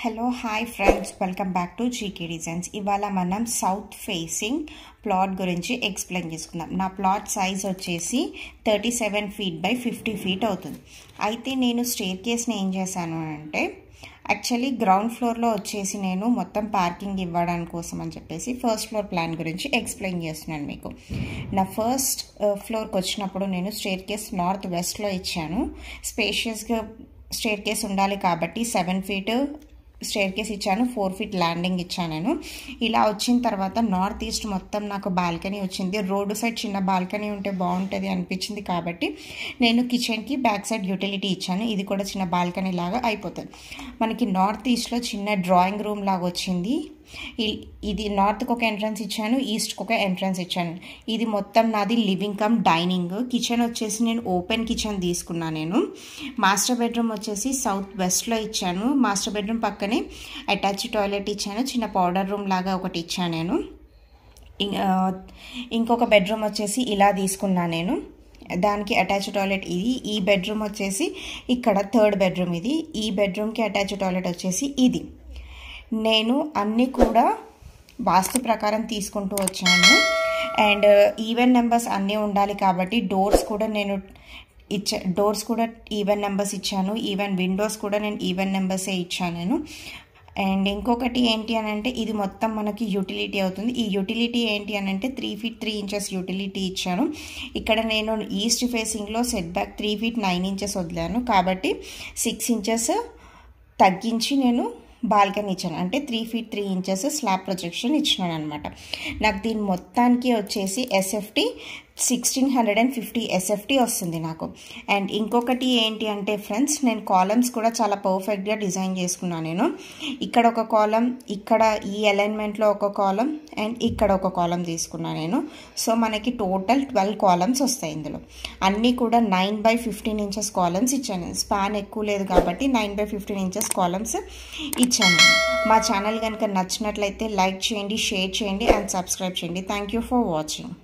hello hi friends welcome back to GK designs ఇవాళ మనం south facing plot గురించి explain చేసుకుందాం నా ప్లాట్ సైజ్ వచ్చేసి thirty seven feet by fifty feet అవుతుంది అయితే నేను స్టేర్ కేస్ని ఏం చేశాను అంటే యాక్చువల్లీ గ్రౌండ్ ఫ్లోర్లో వచ్చేసి నేను మొత్తం పార్కింగ్ ఇవ్వడానికి కోసం అని చెప్పేసి ఫస్ట్ ఫ్లోర్ ప్లాన్ గురించి ఎక్స్ప్లెయిన్ చేస్తున్నాను మీకు నా ఫస్ట్ ఫ్లోర్కి వచ్చినప్పుడు నేను స్టేర్ కేస్ నార్త్ వెస్ట్లో ఇచ్చాను స్పేషియస్గా స్టేర్ కేస్ ఉండాలి కాబట్టి సెవెన్ ఫీట్ స్టేర్ కేస్ ఇచ్చాను ఫోర్ ఫీట్ ల్యాండింగ్ ఇచ్చాను నేను ఇలా వచ్చిన తర్వాత నార్త్ ఈస్ట్ మొత్తం నాకు బాల్కనీ వచ్చింది రోడ్డు సైడ్ చిన్న బాల్కనీ ఉంటే బాగుంటుంది అనిపించింది కాబట్టి నేను కిచెన్కి బ్యాక్ సైడ్ యూటిలిటీ ఇచ్చాను ఇది కూడా చిన్న బాల్కనీ లాగా అయిపోతుంది మనకి నార్త్ ఈస్ట్లో చిన్న డ్రాయింగ్ రూమ్ లాగా వచ్చింది ఇది నార్త్కి ఒక ఎంట్రన్స్ ఇచ్చాను ఈస్ట్కి ఒక ఎంట్రన్స్ ఇచ్చాను ఇది మొత్తం నాది లివింగ్ కమ్ డైనింగ్ కిచెన్ వచ్చేసి నేను ఓపెన్ కిచెన్ తీసుకున్నాను నేను మాస్టర్ బెడ్రూమ్ వచ్చేసి సౌత్ వెస్ట్లో ఇచ్చాను మాస్టర్ బెడ్రూమ్ పక్కనే అటాచ్ టాయిలెట్ ఇచ్చాను చిన్న పౌడర్ రూమ్ లాగా ఒకటి ఇచ్చాను నేను ఇంకొక బెడ్రూమ్ వచ్చేసి ఇలా తీసుకున్నాను నేను దానికి అటాచ్ టాయిలెట్ ఇది ఈ బెడ్రూమ్ వచ్చేసి ఇక్కడ థర్డ్ బెడ్రూమ్ ఇది ఈ బెడ్రూమ్కి అటాచ్ టాయిలెట్ వచ్చేసి ఇది నేను అన్నీ కూడా వాస్తు ప్రకారం తీసుకుంటూ వచ్చాను అండ్ ఈవెన్ నెంబర్స్ అన్నీ ఉండాలి కాబట్టి డోర్స్ కూడా నేను ఇచ్చా డోర్స్ కూడా ఈవెన్ నెంబర్స్ ఇచ్చాను ఈవెన్ విండోస్ కూడా నేను ఈవెన్ నెంబర్సే ఇచ్చాను నేను అండ్ ఇంకొకటి ఏంటి అని అంటే ఇది మొత్తం మనకి యూటిలిటీ అవుతుంది ఈ యూటిలిటీ ఏంటి అని అంటే three feet three inches utility ఇచ్చాను ఇక్కడ నేను ఈస్ట్ ఫేసింగ్లో set back three feet nine inches వదిలాను కాబట్టి సిక్స్ ఇంచెస్ తగ్గించి నేను బాల్కనీ ఇచ్చాను అంటే three feet three inches slab projection ఇచ్చినాను అనమాట నాకు దీని మొత్తానికి వచ్చేసి SFT sixteen hundred and fifty SFT వస్తుంది నాకు అండ్ ఇంకొకటి ఏంటి అంటే ఫ్రెండ్స్ నేను కాలమ్స్ కూడా చాలా పర్ఫెక్ట్గా డిజైన్ చేసుకున్నాను నేను ఇక్కడ ఒక కాలం ఇక్కడ ఈ అలైన్మెంట్లో ఒక కాలం అండ్ ఇక్కడ ఒక కాలం తీసుకున్నాను నేను సో మనకి టోటల్ ట్వెల్వ్ కాలమ్స్ వస్తాయి ఇందులో అన్నీ కూడా nine by fifteen inches columns ఇచ్చాను స్పాన్ ఎక్కువ లేదు కాబట్టి nine by fifteen inches columns ఇచ్చాను మా ఛానల్ కనుక నచ్చినట్లయితే లైక్ చేయండి షేర్ చేయండి అండ్ సబ్స్క్రైబ్ చేయండి థ్యాంక్ యూ ఫర్ వాచింగ్